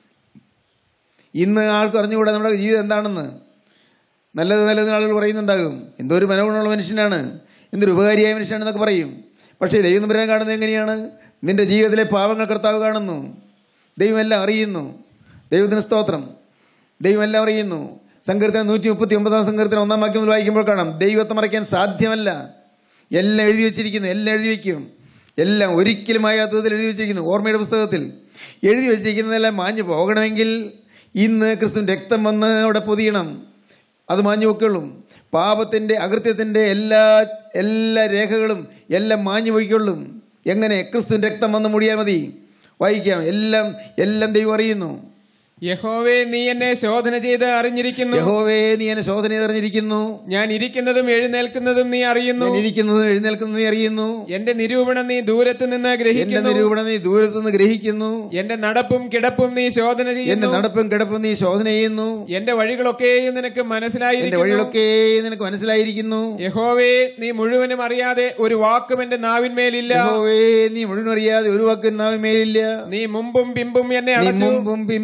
ഇന്ന് ആൾക്ക് അറിഞ്ഞുകൂടാ നമ്മുടെ ജീവിതം എന്താണെന്ന് നല്ലത് നല്ലത് ആളുകൾ പറയുന്നുണ്ടാകും എന്തോ ഒരു മനഗുണമുള്ള മനുഷ്യനാണ് എന്തൊരു ഉപകാരിയായ മനുഷ്യനാണെന്നൊക്കെ പറയും പക്ഷേ ദൈവം തമ്പുരാൻ കാണുന്നത് എങ്ങനെയാണ് നിന്റെ ജീവിതത്തിലെ പാവങ്ങൾ കർത്താവ് കാണുന്നു ദൈവമെല്ലാം അറിയുന്നു ദൈവത്തിന് സ്തോത്രം ദൈവമെല്ലാം അറിയുന്നു സങ്കീർത്തനം നൂറ്റി മുപ്പത്തി ഒമ്പതാം സങ്കീർത്തനം ഒന്നാം വാക്യം മുതൽ വായിക്കുമ്പോൾ കാണാം ദൈവത്തെ മറയ്ക്കാൻ സാധ്യമല്ല എല്ലാം എഴുതി വെച്ചിരിക്കുന്നു എല്ലാം എഴുതി വയ്ക്കും എല്ലാം ഒരിക്കലും ആയാത്തതിൽ എഴുതി വെച്ചിരിക്കുന്നു ഓർമ്മയുടെ പുസ്തകത്തിൽ എഴുതി വെച്ചിരിക്കുന്നതെല്ലാം മാഞ്ഞു പോകണമെങ്കിൽ ഇന്ന് ക്രിസ്തുവിൻ്റെ രക്തം വന്ന് അവിടെ പൊതിയണം അത് മാഞ്ഞു പൊയ്ക്കൊള്ളും പാപത്തിൻ്റെ അകൃത്യത്തിൻ്റെ എല്ലാ എല്ലാ രേഖകളും എല്ലാം മാഞ്ഞു പോയിക്കൊള്ളും എങ്ങനെ ക്രിസ്തുവിൻ്റെ രക്തം വന്ന് മുടിയാൽ മതി വായിക്കാം എല്ലാം എല്ലാം ദൈവം അറിയുന്നു യഹോവേ നീ എന്നെ ശോധന ചെയ്ത് അറിഞ്ഞിരിക്കുന്നു യഹോവേ നീ എന്നെ ശോധന അറിഞ്ഞിരിക്കുന്നു ഞാൻ ഇരിക്കുന്നതും എഴുന്നേൽക്കുന്നതും നീ അറിയുന്നു ഞാൻ ഇരിക്കുന്നതും എഴുന്നേൽക്കുന്നതും നീ അറിയുന്നു എന്റെ നിരൂപണം നീ ദൂരത്ത് നിന്ന് എന്റെ ഗ്രഹിക്കുന്നു നിരൂപണം നീ ദൂരത്തുനിന്ന് ഗ്രഹിക്കുന്നു എന്റെ നടപ്പും കിടപ്പും നീ ശോധന എന്റെ ചെയ്യുന്നു നടപ്പും കിടപ്പും നീ ശോധന ചെയ്യുന്നു എന്റെ വഴികളൊക്കെയും നിനക്ക് എന്റെ മനസ്സിലായിരിക്കുന്നു വഴികളൊക്കെ നിനക്ക് മനസ്സിലായിരിക്കുന്നു യഹോവേ നീ മുഴുവനും അറിയാതെ ഒരു വാക്കും എന്റെ നാവിന്മേലില്ല യഹോവേ നീ മുഴുവൻ അറിയാതെ ഒരു വാക്കും നാവിൻ മേലില്ല നീ മുമ്പും പിമ്പും എന്നെ നീ അടച്ചു മുമ്പും പിമ്പും എന്നെ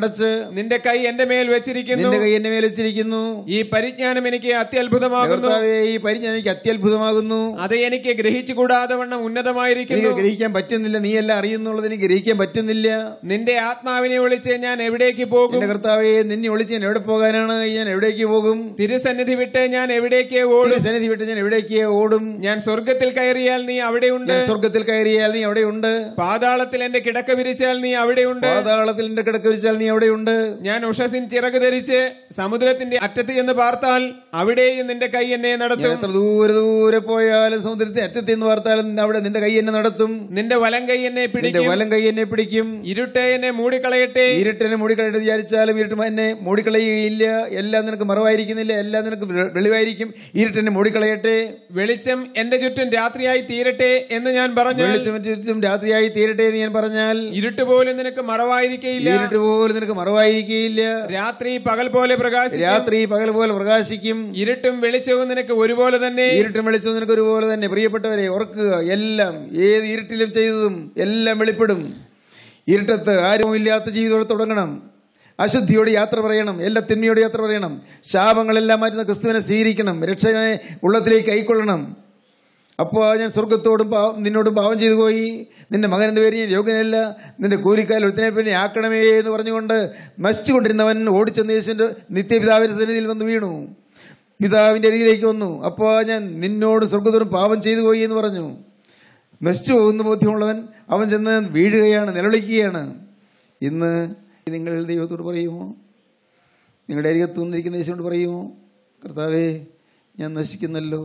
അടച്ച് നിന്റെ കൈ എന്റെ മേൽ വെച്ചിരിക്കുന്നു നിന്റെ കൈ എന്റെ മേൽ വെച്ചിരിക്കുന്നു ഈ പരിജ്ഞാനം എനിക്ക് അത്യത്ഭുതമാകുന്നു കർത്താവേ ഈ പരിജ്ഞാനം എനിക്ക് അത്യത്ഭുതമാകുന്നു അത് എനിക്ക് ഗ്രഹിച്ചുകൂടാതെ വണ്ണം ഉന്നതമായിരിക്കുന്നു എനിക്ക് ഗ്രഹിക്കാൻ പറ്റുന്നില്ല നീ എല്ലാം അറിയുന്നുള്ളത് എനിക്ക് ഗ്രഹിക്കാൻ പറ്റുന്നില്ല നിന്റെ ആത്മാവിനെ വിളിച്ച് ഞാൻ എവിടേക്ക് പോകും എന്റെ കർത്താവേ നിന്നെ ഒളിച്ച് ഞാൻ എവിടെ പോകാനാണ് ഞാൻ എവിടേക്ക് പോകും തിരുസന്നിധി വിട്ട് ഞാൻ എവിടേക്ക് ഓടും സന്നിധി വിട്ട് ഞാൻ എവിടേക്ക് ഓടും ഞാൻ സ്വർഗത്തിൽ കയറിയാൽ നീ അവിടെയുണ്ട് ഞാൻ സ്വർഗത്തിൽ കയറിയാൽ നീ എവിടെയുണ്ട് പാതാളത്തിൽ എന്റെ കിടക്ക വിരിച്ചാൽ നീ അവിടെയുണ്ട് പാതാളത്തിൽ എന്റെ കിടക്ക വിരിച്ചാൽ നീ എവിടെയുണ്ട് ഞാൻ ഉഷസിൻ ചിറക് ധരിച്ച് സമുദ്രത്തിന്റെ അറ്റത്ത് ചെന്ന് പാർത്താൽ അവിടെയും നിന്റെ കൈ എന്നെ ഞാൻ നടത്തും എത്ര ദൂരെ ദൂരെ പോയാലും സമുദ്രത്തെ അറ്റത്തിൽ നിന്ന് വാർത്താലും അവിടെ നിന്റെ കൈ എന്നെ നടത്തും നിന്റെ വലം കൈ എന്നെ നിന്റെ പിടിക്കും വലം കൈ എന്നെ പിടിക്കും ഇരുട്ട് എന്നെ മൂടിക്കളയട്ടെ ഇരുട്ടിനെ മൂടിക്കളയിട്ട് വിചാരിച്ചാലും ഇരുട്ട് എന്നെ മൂടിക്കളയുകയില്ല എല്ലാം നിനക്ക് മറവായിരിക്കുന്നില്ല എല്ലാം നിനക്ക് വെ- വെളിവായിരിക്കും ഇരുട്ടിനെ മൂടിക്കളയട്ടെ വെളിച്ചം എന്റെ ചുറ്റും രാത്രിയായി തീരട്ടെ എന്ന് ഞാൻ പറഞ്ഞു വെളിച്ചം ചുറ്റും രാത്രിയായി തീരട്ടെ എന്ന് ഞാൻ പറഞ്ഞാൽ ഇരുട്ട് പോലും നിനക്ക് മറവായിരിക്കയില്ല ഇരുട്ട് പോലും നിനക്ക് മറവായിരിക്കുകയില്ല രാത്രി പകൽ പോലെ പ്രകാശിക്കും രാത്രി പകൽ പോലെ പ്രകാശിക്കും ഇരുട്ടും വെളിച്ചവും നിനക്ക് ഒരുപോലെ തന്നെ ഇരുട്ടും വെളിച്ചവും നിനക്ക് ഒരുപോലെ തന്നെ പ്രിയപ്പെട്ടവരെ ഓർക്കുക എല്ലാം ഏത് ഇരുട്ടിലും ചെയ്തതും എല്ലാം വെളിപ്പെടും ഇരുട്ടത്ത് ആരുമില്ലാത്ത ജീവിതത്തോടെ തുടങ്ങണം അശുദ്ധിയോട് യാത്ര പറയണം എല്ലാ തിന്മയോട് യാത്ര പറയണം ശാപങ്ങളെല്ലാം മാറ്റുന്ന ക്രിസ്തുവിനെ സ്വീകരിക്കണം രക്ഷനെ ഉള്ളത്തിലേക്ക് കൈക്കൊള്ളണം അപ്പോൾ ഞാൻ സ്വർഗത്തോടും പാവം നിന്നോടും പാവം ചെയ്തു പോയി നിന്റെ മകനെന്റെ പേര് ഞാൻ യോഗ്യനല്ല നിന്റെ കൂലിക്കാൽ ഒരുത്തിനെ പിന്നെ ആക്കണമേ എന്ന് പറഞ്ഞുകൊണ്ട് നശിച്ചുകൊണ്ടിരുന്നവൻ ഓടിച്ചെന്ന് യേശുവിന്റെ നിത്യപിതാവിന്റെ സന്നിധിയിൽ വന്ന് വീണു പിതാവിന്റെ അരികിലേക്ക് വന്നു അപ്പോൾ ഞാൻ നിന്നോട് സ്വർഗത്തോടും പാപം ചെയ്തു പോയി എന്ന് പറഞ്ഞു നശിച്ചു പോകുന്ന ബോധ്യമുള്ളവൻ അവൻ ചെന്ന് വീഴുകയാണ് നിലവിളിക്കുകയാണ് ഇന്ന് നിങ്ങൾ ദൈവത്തോട് പറയുമോ നിങ്ങളുടെ അരികത്ത് വന്നിരിക്കുന്ന യേശുവിനോട് പറയുമോ കർത്താവേ ഞാൻ നശിക്കുന്നല്ലോ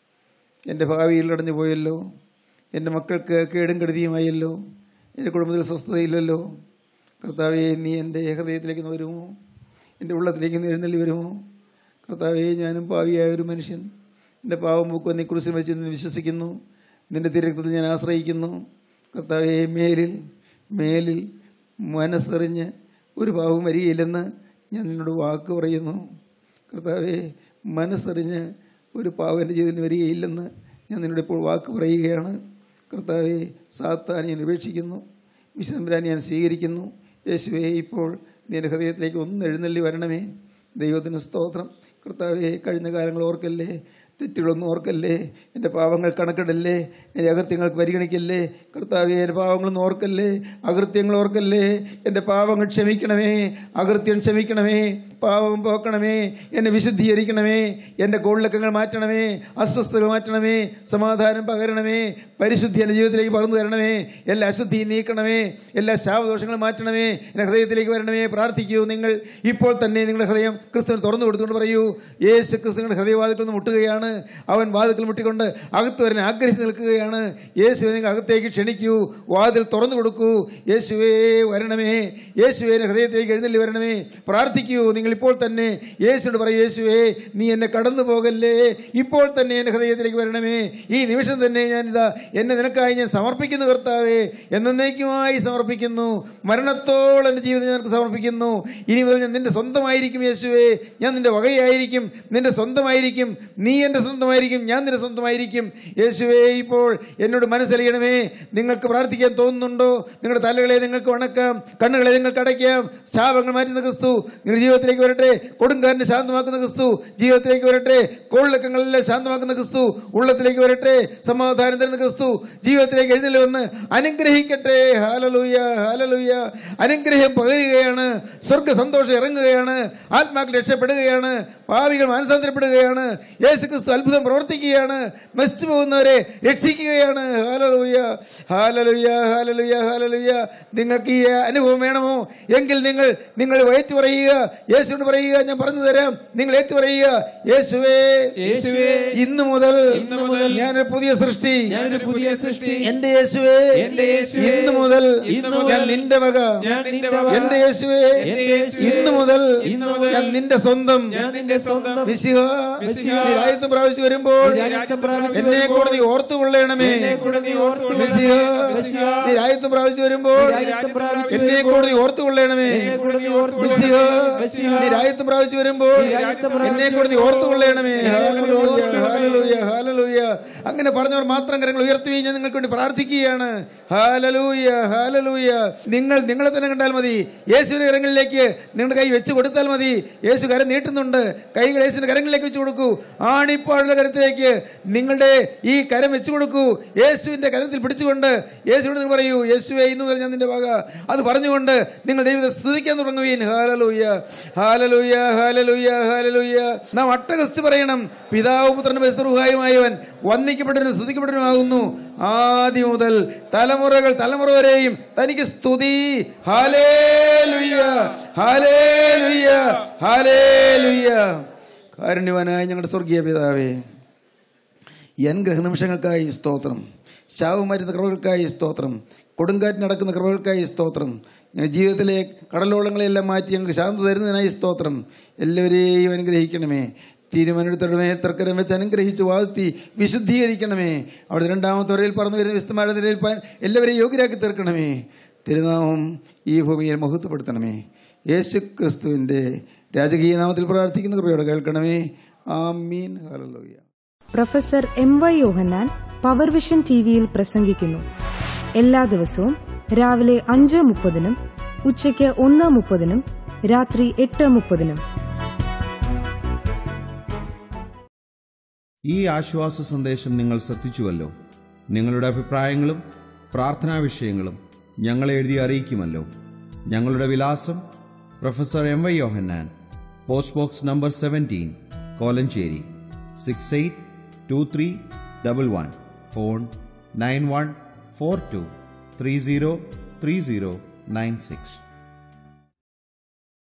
എൻ്റെ ഭാവിയിൽ അടഞ്ഞു പോയല്ലോ എൻ്റെ മക്കൾക്ക് കേടും കെടുതിയുമായല്ലോ എൻ്റെ കുടുംബത്തിൽ സ്വസ്ഥതയില്ലല്ലോ കർത്താവേ നീ എൻ്റെ ഹൃദയത്തിലേക്ക് ഒന്ന് വരുമോ എൻ്റെ ഉള്ളത്തിലേക്ക് ഒന്ന് എഴുന്നള്ളി വരുമോ കർത്താവേ ഞാനും പാവിയായ ഒരു മനുഷ്യൻ എൻ്റെ പാവം പൂക്കോ നീ കുറിച്ച് മരിച്ച് നിന്ന് വിശ്വസിക്കുന്നു നിൻ്റെ തിരക്കത്തിൽ ഞാൻ ആശ്രയിക്കുന്നു കർത്താവേ മേലിൽ മേലിൽ മനസ്സറിഞ്ഞ് ഒരു പാവം വരികയില്ലെന്ന് ഞാൻ നിന്നോട് വാക്ക് പറയുന്നു കർത്താവെ മനസ്സറിഞ്ഞ് ഒരു പാവം എൻ്റെ ജീവിതത്തിൽ വരികയില്ലെന്ന് ഞാൻ നിന്നോട് ഇപ്പോൾ വാക്ക് പറയുകയാണ് കർത്താവെ സാത്താനെ ഞാൻ ഉപേക്ഷിക്കുന്നു വിശുദ്ധരാനെ ഞാൻ സ്വീകരിക്കുന്നു യേശുവെ ഇപ്പോൾ നീ എൻ്റെ ഹൃദയത്തിലേക്ക് ഒന്ന് എഴുന്നള്ളി വരണമേ ദൈവത്തിന് സ്തോത്രം കർത്താവെ കഴിഞ്ഞ കാലങ്ങൾ ഓർക്കല്ലേ തെറ്റുകളൊന്നും ഓർക്കല്ലേ എൻ്റെ പാവങ്ങൾ കണക്കിടല്ലേ എൻ്റെ അകൃത്യങ്ങൾക്ക് പരിഗണിക്കല്ലേ കർത്താവെ എൻ്റെ പാവങ്ങളൊന്നും ഓർക്കല്ലേ അകൃത്യങ്ങൾ ഓർക്കല്ലേ എൻ്റെ പാവങ്ങൾ ക്ഷമിക്കണമേ അകൃത്യം ക്ഷമിക്കണമേ പാവം പോക്കണമേ എന്നെ വിശുദ്ധീകരിക്കണമേ എൻ്റെ കോളിളക്കങ്ങൾ മാറ്റണമേ അസ്വസ്ഥതകൾ മാറ്റണമേ സമാധാനം പകരണമേ പരിശുദ്ധി എൻ്റെ ജീവിതത്തിലേക്ക് പകർന്നു തരണമേ എല്ലാ അശുദ്ധിയും നീക്കണമേ എല്ലാ ശാപദോഷങ്ങളും മാറ്റണമേ എൻ്റെ ഹൃദയത്തിലേക്ക് വരണമേ പ്രാർത്ഥിക്കൂ നിങ്ങൾ ഇപ്പോൾ തന്നെ നിങ്ങളുടെ ഹൃദയം ക്രിസ്തുവിന് തുറന്നു കൊടുത്തുകൊണ്ട് പറയൂ യേശു ക്രിസ്തു നിങ്ങളുടെ ഹൃദയവാതിൽ നിന്ന് മുട്ടുകയാണ് അവൻ വാതിൽക്കൽ മുട്ടിക്കൊണ്ട് അകത്ത് വരാൻ ആഗ്രഹിച്ച് നിൽക്കുകയാണ് യേശുവെ നിങ്ങൾ അകത്തേക്ക് ക്ഷണിക്കൂ വാതിൽ തുറന്നു കൊടുക്കൂ യേശുവേ വരണമേ യേശുവേ എൻ്റെ ഹൃദയത്തിലേക്ക് എഴുന്നള്ളി വരണമേ പ്രാർത്ഥിക്കൂ നിങ്ങൾ ഇപ്പോൾ തന്നെ യേശുവിനോട് പറയൂ യേശുവേ നീ എന്നെ കടന്നു പോകല്ലേ ഇപ്പോൾ തന്നെ എൻ്റെ ഹൃദയത്തിലേക്ക് വരണമേ ഈ നിമിഷം തന്നെ ഞാനിതാ എന്നെ നിനക്കായി ഞാൻ സമർപ്പിക്കുന്നു കർത്താവേ എന്നേക്കുമായി സമർപ്പിക്കുന്നു മരണത്തോളം എൻ്റെ ജീവിതം ഞാൻ നിനക്ക് സമർപ്പിക്കുന്നു ഇനി മുതൽ ഞാൻ നിന്റെ സ്വന്തമായിരിക്കും യേശുവേ ഞാൻ നിന്റെ വകയായിരിക്കും നിന്റെ സ്വന്തമായിരിക്കും നീ എൻ്റെ സ്വന്തമായിരിക്കും ഞാൻ നിന്റെ സ്വന്തമായിരിക്കും യേശുവേ ഇപ്പോൾ എന്നോട് മനസ്സറിയണമേ നിങ്ങൾക്ക് പ്രാർത്ഥിക്കാൻ തോന്നുന്നുണ്ടോ നിങ്ങളുടെ തലകളെ നിങ്ങൾക്ക് വണക്കാം കണ്ണുകളെ നിങ്ങൾക്ക് അടയ്ക്കാം ശാപങ്ങൾ മാറ്റുന്ന ക്രിസ്തു നിങ്ങളുടെ ജീവിതത്തിലേക്ക് വരട്ടെ കൊടുങ്കാരനെ ശാന്തമാക്കുന്ന ക്രിസ്തു ജീവിതത്തിലേക്ക് വരട്ടെ കോളിളക്കങ്ങളെല്ലാം ശാന്തമാക്കുന്ന ക്രിസ്തു ഉള്ളത്തിലേക്ക് വരട്ടെ സമാധാനം തരുന്ന ക്രിസ്തു ജീവിതത്തിലേക്ക് എഴുന്നള്ളി വന്ന് അനുഗ്രഹിക്കട്ടെ ഹാലലൂയ ഹാലലൂയ അനുഗ്രഹം പകരുകയാണ് സ്വർഗ സന്തോഷം ഇറങ്ങുകയാണ് ആത്മാക്കൾ രക്ഷപ്പെടുകയാണ് പാവികൾ മാനസാന്തരപ്പെടുകയാണ് യേശു ക്രിസ്തു അത്ഭുതം പ്രവർത്തിക്കുകയാണ് നശിച്ചു പോകുന്നവരെ രക്ഷിക്കുകയാണ് ഹാലലൂയ ഹാലലൂയ ഹാലലൂയ ഹാലലൂയ നിങ്ങൾക്ക് ഈ അനുഭവം വേണമോ എങ്കിൽ നിങ്ങൾ നിങ്ങൾ ഏറ്റു പറയുക യേശുവിനോട് പറയുക ഞാൻ പറഞ്ഞു തരാം നിങ്ങൾ ഏറ്റു പറയുക യേശുവേ യേശുവേ ഇന്നു മുതൽ ഇന്നു മുതൽ ഞാനൊരു പുതിയ സൃഷ്ടി ഞാനൊരു പുതിയ സൃഷ്ടി എന്റെ യേശുവേ എന്റെ യേശുവേ, ഇന്നു മുതൽ ഇന്നു മുതൽ ഞാൻ നിന്റെ വക ഞാൻ നിന്റെ വക. എന്റെ യേശുവേ എന്റെ യേശുവേ, ഇന്നു മുതൽ ഇന്നു മുതൽ ഞാൻ നിന്റെ സ്വന്തം ഞാൻ നിന്റെ സ്വന്തം മിശിഹ മിശിഹ, നീ രാജ്യത്വം പ്രാവശ്യം വരുമ്പോൾ നീ രാജ്യത്വം പ്രാപിച്ചു എന്നെ കൂടെ നീ ഓർത്തുകൊള്ളണമേ എന്നെ കൂടെ നീ ഓർത്തുകൊള്ളണമേ. മെസ്സിഹ, മെസ്സിഹ, നീ രാജ്യത്വം പ്രാവശ്യം വരുമ്പോൾ നീ രാജ്യത്വം പ്രാപിച്ചു എന്നെ കൂടെ നീ ഓർത്തുകൊള്ളണമേ എന്നെ കൂടെ നീ ഓർത്തുകൊള്ളണമേ. മെസ്സിഹ, മെസ്സിഹ, നീ രാജ്യത്വം പ്രാവശ്യം വരുമ്പോൾ നീ രാജ്യത്വം പ്രാപിച്ചു എന്നെ കൂടെ നീ ഓർത്തുകൊള്ളണമേ എന്നെ കൂടെ നീ ഹാലലൂയ, ഓർത്തുകൊള്ളണമേ. Hallelujah, hallelujah. അങ്ങനെ പറഞ്ഞവർ മാത്രം കരങ്ങൾ ഉയർത്തുകയും ഞാൻ നിങ്ങൾക്ക് വേണ്ടി പ്രാർത്ഥിക്കുകയാണ് ഹാലലൂയ ഹാലലൂയ നിങ്ങൾ നിങ്ങളെ തന്നെ കണ്ടാൽ മതി യേശുവിന്റെ കരങ്ങളിലേക്ക് നിങ്ങളുടെ കൈ വെച്ച് കൊടുത്താൽ മതി യേശു കരം നീട്ടുന്നുണ്ട് കൈകൾ യേശുവിന്റെ കരങ്ങളിലേക്ക് വെച്ച് കൊടുക്കൂ ആണിപ്പാടുള്ള കരത്തിലേക്ക് നിങ്ങളുടെ ഈ കരം വെച്ച് കൊടുക്കൂ യേശുവിന്റെ കരത്തിൽ പിടിച്ചുകൊണ്ട് യേശുവിനോട് നിങ്ങൾ പറയൂ യേശുവെ ഇന്നു മുതൽ ഞാൻ നിന്റെ വക അത് പറഞ്ഞുകൊണ്ട് നിങ്ങൾ ദൈവത്തെ സ്തുതിക്കാൻ തുടങ്ങുകയും ഹാലലൂയ ഹാലലൂയ ഹാലലൂയ ഹാലലൂയ നാം അട്ടകസ്റ്റ് പറയണം പിതാവ് പുത്രന്റെ പരിസ്ഥിതിയുമായവൻ വന്ദിക്കപ്പെട്ടവനും സ്തുതിക്കപ്പെട്ടവനുമാകുന്നു ആദ്യം മുതൽ തലമുറകൾ തലമുറ വരെയും തനിക്ക് സ്തുതി ഹാലേലുയ്യ ഹാലേലുയ്യ ഹാലേലുയ്യ കാരുണ്യവാനായ ഞങ്ങളുടെ സ്വർഗീയ പിതാവേ ഈ അനുഗ്രഹ നിമിഷങ്ങൾക്കായി സ്തോത്രം ശാവം വരുന്ന കൃപകൾക്കായി സ്തോത്രം കൊടുങ്കാറ്റ് നടക്കുന്ന കൃപകൾക്കായി സ്തോത്രം ഞങ്ങളുടെ ജീവിതത്തിലെ കടലോളങ്ങളെല്ലാം മാറ്റി ഞങ്ങൾക്ക് ശാന്ത തരുന്നതിനായി സ്തോത്രം എല്ലാവരെയും അനുഗ്രഹിക്കണമേ തീരുമാനമെടുത്തവരുടെ മേൽ തർക്കരം വെച്ച് അനുഗ്രഹിച്ച് വാഴ്ത്തി വിശുദ്ധീകരിക്കണമേ അവിടെ രണ്ടാമത്തെ വരയിൽ പറന്നു വരുന്ന വിസ്തമാരുടെ നിലനിൽപ്പാൻ എല്ലാവരെയും യോഗ്യരാക്കി തീർക്കണമേ തിരുനാമം ഈ ഭൂമിയിൽ മഹത്വപ്പെടുത്തണമേ യേശു ക്രിസ്തുവിൻ്റെ രാജകീയ നാമത്തിൽ പ്രാർത്ഥിക്കുന്ന കൃപയോടെ കേൾക്കണമേ ആമീൻ hallelujah professor M Y Yohannan Power Vision T വിയിൽ പ്രസംഗിക്കുന്നു എല്ലാ ദിവസവും രാവിലെ അഞ്ച് മുപ്പതിനും ഉച്ചയ്ക്ക് ഒന്ന് മുപ്പതിനും രാത്രി എട്ട് മുപ്പതിനും ഈ ആശ്വാസ സന്ദേശം നിങ്ങൾ ശ്രദ്ധിച്ചുവല്ലോ നിങ്ങളുടെ അഭിപ്രായങ്ങളും പ്രാർത്ഥനാ വിഷയങ്ങളും ഞങ്ങളെ എഴുതി അറിയിക്കുമല്ലോ ഞങ്ങളുടെ വിലാസം professor M Y Yohannan post box number seventeen Kolenchery six eight two three double one phone nine one four two three zero three zero nine six